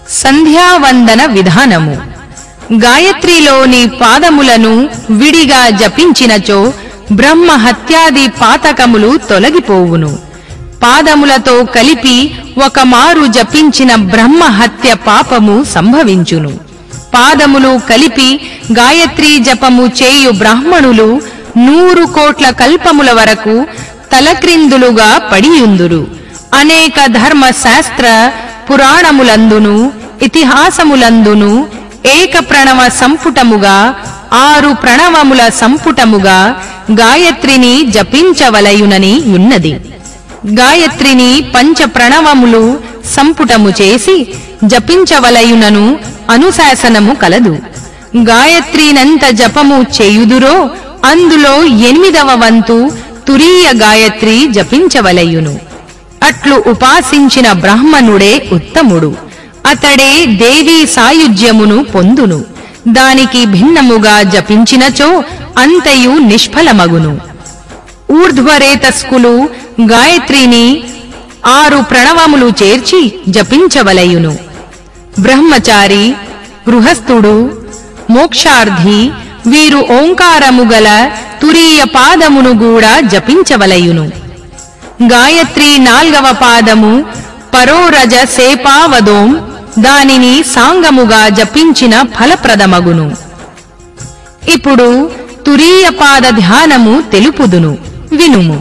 సంధ్యావందన విధానము గాయత్రిలోని పాదములను విడిగా జపించినచో బ్రహ్మ హత్యాది పాతకములు తొలగిపోవును పాదములతో కలిపి ఒక మారు జపించిన బ్రహ్మ హత్య పాపము సంభవించును పాదములు కలిపి గాయత్రీ జపము చేయు బ్రాహ్మణులు నూరు కోట్ల కల్పముల వరకు తలక్రిందులుగా పడియుందురు అనేక ధర్మ శాస్త్ర పురాణములందును ఇతిహాసములందును ఏక ప్రణవ సంపుటముగా ఆరు ప్రణవముల సంపుటముగా గాయత్రిని జపించవలయునని ఉన్నది గాయత్రిని పంచ ప్రణవములు సంపుటము చేసి జపించవలయునను అనుశాసనము కలదు గాయత్రినంత జపము చేయుదురో అందులో ఎనిమిదవ వంతు తురీయ గాయత్రి జపించవలయును అట్లు ఉపాసించిన బ్రాహ్మణుడే ఉత్తముడు అతడే దేవీ సాయుజ్యమును పొందును దానికి భిన్నముగా జపించినచో అంతయు నిష్ఫలమగును ఊర్ధ్వరేతస్కులు గాయత్రిని ఆరు ప్రణవములు చేర్చి జపించవలయును బ్రహ్మచారి గృహస్థుడు మోక్షార్థి వీరు ఓంకారము గల తురీయ పాదమును కూడా జపించవలయును గాయత్రి నాల్గవ పాదము పరోరజ సేపావదోం దానిని సాంగముగా జపించిన ఫలప్రదమగును ఇప్పుడు తురీయ పాద ధ్యానము తెలుపుదును వినుము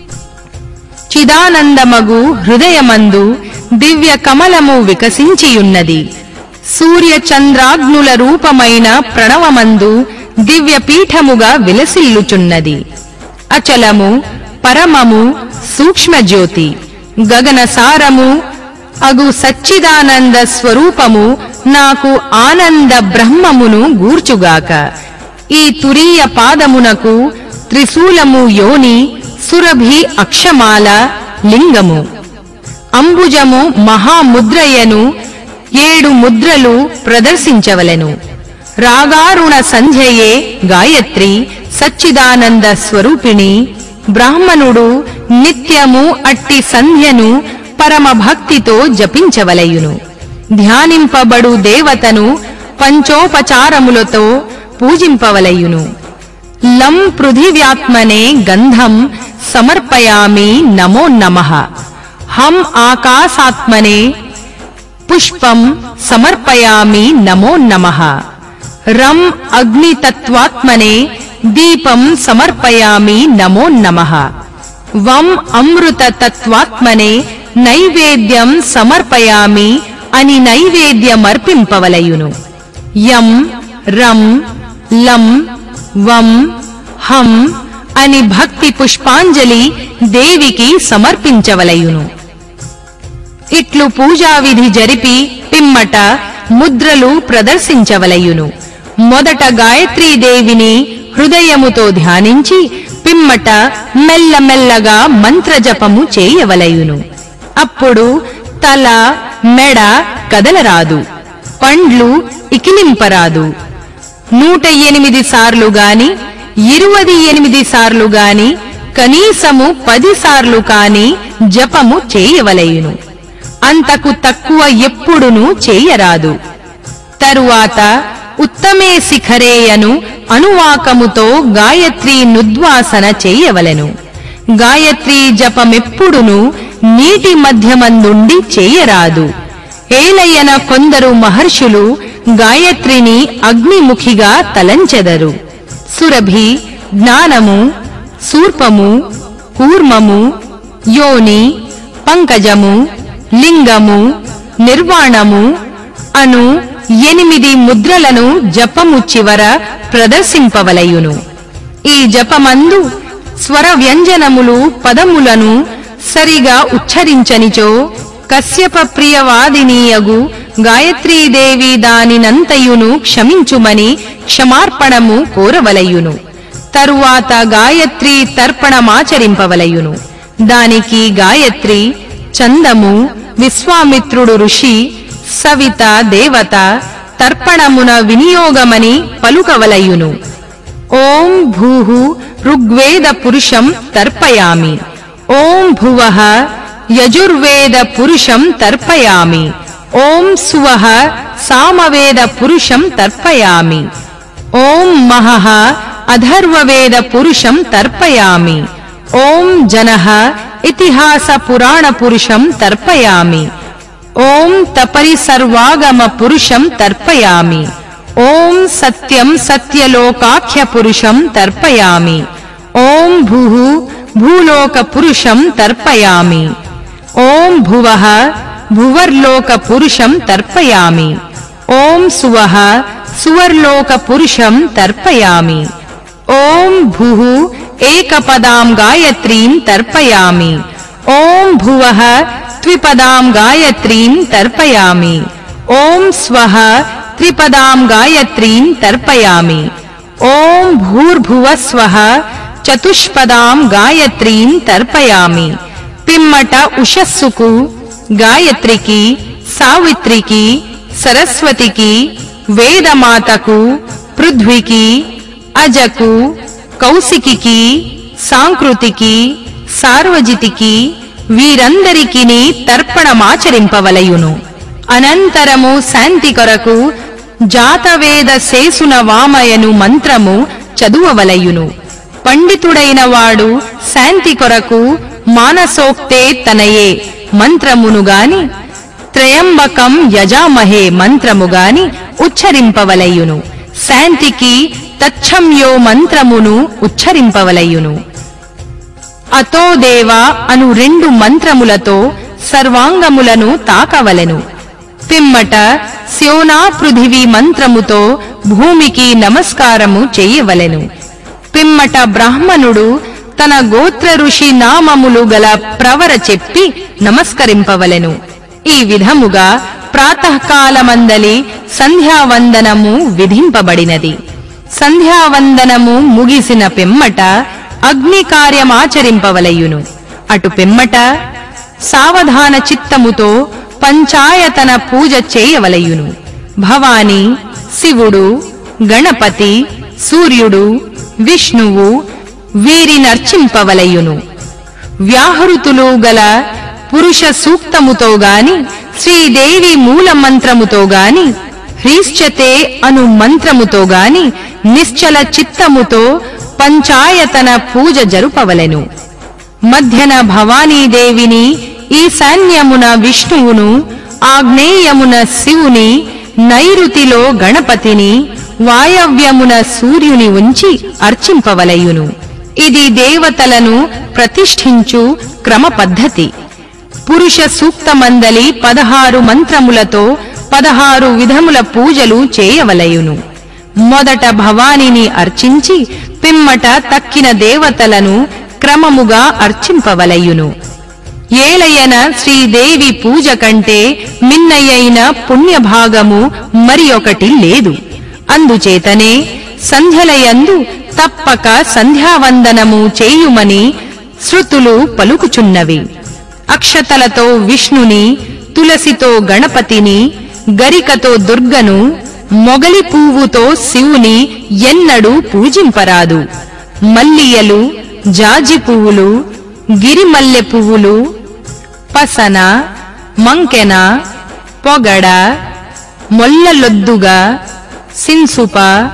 చిదానందమగు హృదయమందు దివ్య కమలము వికసించియున్నది సూర్య చంద్రాగ్నుల రూపమైన ప్రణవమందు దివ్య పీఠముగా విలసిల్లుచున్నది అచలము పరమము సూక్ష్మజ్యోతి గగన సారము అగు సచ్చిదానంద స్వరూపము నాకు ఆనంద బ్రహ్మమును గూర్చుగాక ఈ తురీయ పాదమునకు త్రిశూలము యోని సురభి అక్షమాల లింగము అంబుజము మహాముద్రయను ఏడు ముద్రలు ప్రదర్శించవలెను రాగారుణ సంధ్యయే గాయత్రి సచ్చిదానంద స్వరూపిణి బ్రాహ్మణుడు నిత్యము అట్టి సంధ్యను పరమ భక్తితో జపించవలయును ధ్యానింపబడు దేవతను పంచోపచారములతో పూజింపవలయును లం పృథివ్యాత్మనే గంధం సమర్పయామి నమో నమః హం ఆకాశాత్మనే పుష్పం సమర్పయామి నమో నమః రం అగ్నితత్వాత్మనే దీపం సమర్పయామి నమో నమః వం అమృత తత్వాత్మనే నైవేద్యం సమర్పయామి అని నైవేద్యమర్పింపవలయును యం రం లం వం హం అని భక్తి పుష్పాంజలి దేవికి సమర్పించవలయును ఇట్లు పూజా విధి జరిపి పిమ్మట ముద్రలు ప్రదర్శించవలయును మొదట గాయత్రీదేవిని హృదయముతో ధ్యానించి పిమ్మట మెల్లమెల్లగా మంత్రజపము చేయవలయును అప్పుడు తల మెడ కదలరాదు పండ్లు ఇకిలింపరాదు నూట ఎనిమిది సార్లు గాని ఇరువది ఎనిమిది సార్లు గాని కనీసము పది సార్లు కాని జపము చేయవలయును అంతకు తక్కువ ఎప్పుడునూ చేయరాదు తరువాత ఉత్తమే శిఖరేయను అనువాకముతో గాయత్రి నుద్వాసన చేయవలెను గాయత్రి జపమెప్పుడును నీటి మధ్యమందుండి చేయరాదు ఏలయ్యన కొందరు మహర్షులు గాయత్రిని అగ్నిముఖిగా తలంచెదరు సురభి జ్ఞానము శూర్పము కూర్మము యోని పంకజము లింగము నిర్వాణము అను ఎనిమిది ముద్రలను జపము చివర ప్రదర్శింపవలయును ఈ జపమందు స్వర వ్యంజనములు పదములను సరిగా ఉచ్చరించనిచో కశ్యప ప్రియవాదినీయగు గాయత్రీదేవి దానినంతయును క్షమించుమని క్షమార్పణము కోరవలయును తరువాత గాయత్రి తర్పణమాచరింపవలయును దానికి గాయత్రి చందము విశ్వామిత్రుడు ఋషి సవిత దేవత తర్పణమున వినియోగమని పలుకవలయును ఓం భూః ఋగ్వేద పురుషం తర్పయామి ఓం భువః యజుర్వేద పురుషం తర్పయామి ఓం సువః సామవేద పురుషం తర్పయామి ఓం మహః అధర్వవేద పురుషం తర్పయామి ఓం జనః ఇతిహాస పురాణ పురుషం తర్పయామి ఓం తపరి సర్వాగమ పురుషం తర్పయామి ఓం సత్యం సత్యలోకాఖ్య పురుషం తర్పయామి ఓం భూః భూలోక పురుషం తర్పయామి ఓం భువః భువర్లోక పురుషం తర్పయామి ఓం సువః సువర్లోక పురుషం తర్పయామి ఓం భుః ఏకపదాం గాయత్రీం తర్పయామి ఓం భువః త్రిపదాం గాయత్రీం తర్పయామి ఓం స్వః త్రిపదాం గాయత్రీం తర్పయామి ఓం భూర్భువః స్వః చతుష్పదాం గాయత్రీం తర్పయామి పిమ్మట ఉషస్సుకు గాయత్రికి సావిత్రికి సరస్వతికి వేదమాతకు పృథ్వీకి అజకు కౌశికికి సాంకృతికి సార్వజితికి వీరందరికిని తర్పణమాచరింపవలయును అనంతరము శాంతి కొరకు జాతవేద శేసున వామయను మంత్రము చదువవలయును పండితుడైన వాడు శాంతి కొరకు మానసోక్తే తనయే మంత్రమును గాని త్రయంబకం యజామహే మంత్రము గాని ఉచ్చరింపవలయును శాంతికి తచ్చంయో మంత్రమును ఉచ్చరింపవలయును అతో దేవ అను రెండు మంత్రములతో సర్వాంగములను తాకవలెను పిమ్మట స్యోనా పృథివీ మంత్రముతో భూమికి నమస్కారము చెయ్యవలెను పిమ్మట బ్రాహ్మణుడు తన గోత్ర ఋషి నామములు గల ప్రవర చెప్పి నమస్కరింపవలెను ఈ విధముగా ప్రాతకాలమందలి సంధ్యావందనము విధింపబడినది సంధ్యావందనము ముగిసిన పిమ్మట అగ్ని కార్యమాచరింపవలయును అటు పిమ్మట సావధాన చిత్తముతో పంచాయతన పూజ చేయవలయును భవాని శివుడు గణపతి సూర్యుడు విష్ణువు వీరినర్చింపవలయును వ్యాహృతులు గల పురుష సూక్తముతో గాని శ్రీదేవి మూల మంత్రముతో గాని హ్రీశ్చతే అను మంత్రముతో గాని నిశ్చల చిత్తముతో పంచాయతన పూజ జరుపవలెను మధ్యన భవానీదేవిని ఈశాన్యమున విష్ణువును ఆగ్నేయమున శివుని నైరుతిలో గణపతిని వాయవ్యమున సూర్యుని ఉంచి అర్చింపవలయును ఇది దేవతలను ప్రతిష్ఠించు క్రమ పద్ధతి పురుష సూక్తమందలి పదహారు మంత్రములతో పదహారు విధముల పూజలు చేయవలయును మొదట భవానిని అర్చించి పిమ్మట తక్కిన దేవతలను క్రమముగా అర్చింపవలయును ఏలయన శ్రీదేవి పూజ కంటే మిన్నయైన పుణ్యభాగము మరి ఒకటి లేదు అందుచేతనే సంధ్యలయందు తప్పక సంధ్యావందనము చేయుమని శృతులు పలుకుచున్నవి అక్షతలతో విష్ణుని తులసితో గణపతిని గరికతో దుర్గను మొగలి పువ్వుతో శివుని ఎన్నడూ పూజింపరాదు మల్లియలు జాజి పువ్వులు గిరిమల్లె పువ్వులు పసన మంకెన పొగడ మొల్లలొద్దుగా సిన్సుప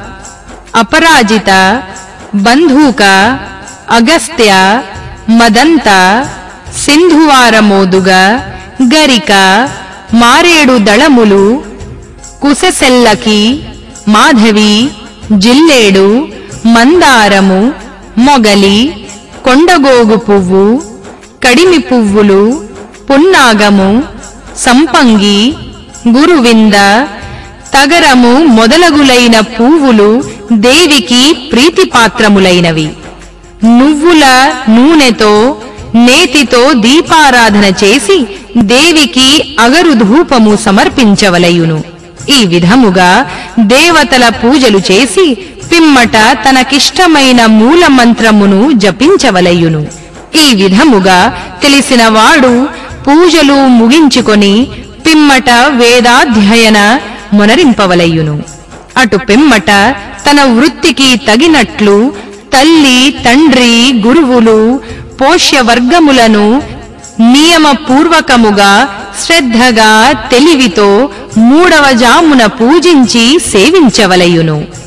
అపరాజిత బంధూక అగస్త్య మదంత సింధువారమోదుగ గరిక మారేడు దళములు కుసెసెల్లకి మాధవి జిల్లేడు మందారము మొగలి కొండగోగు పువ్వు కడిమి పువ్వులు పున్నాగము సంపంగి గురువింద తగరము మొదలగులైన పువ్వులు దేవికి ప్రీతిపాత్రములైనవి నువ్వుల నూనెతో నేతితో దీపారాధన చేసి దేవికి అగరు ధూపము సమర్పించవలయును ఈ విధముగా దేవతల పూజలు చేసి పిమ్మట తనకిష్టమైన మూల మంత్రమును జపించవలయును ఈ విధముగా తెలిసినవాడు పూజలు ముగించుకొని పిమ్మట వేదాధ్యయన మొనరింపవలయును అటు పిమ్మట తన వృత్తికి తగినట్లు తల్లి తండ్రి గురువులు పోష్య వర్గములను నియమపూర్వకముగా శ్రద్ధగా తెలివితో మూడవ జామున పూజించి సేవించవలయును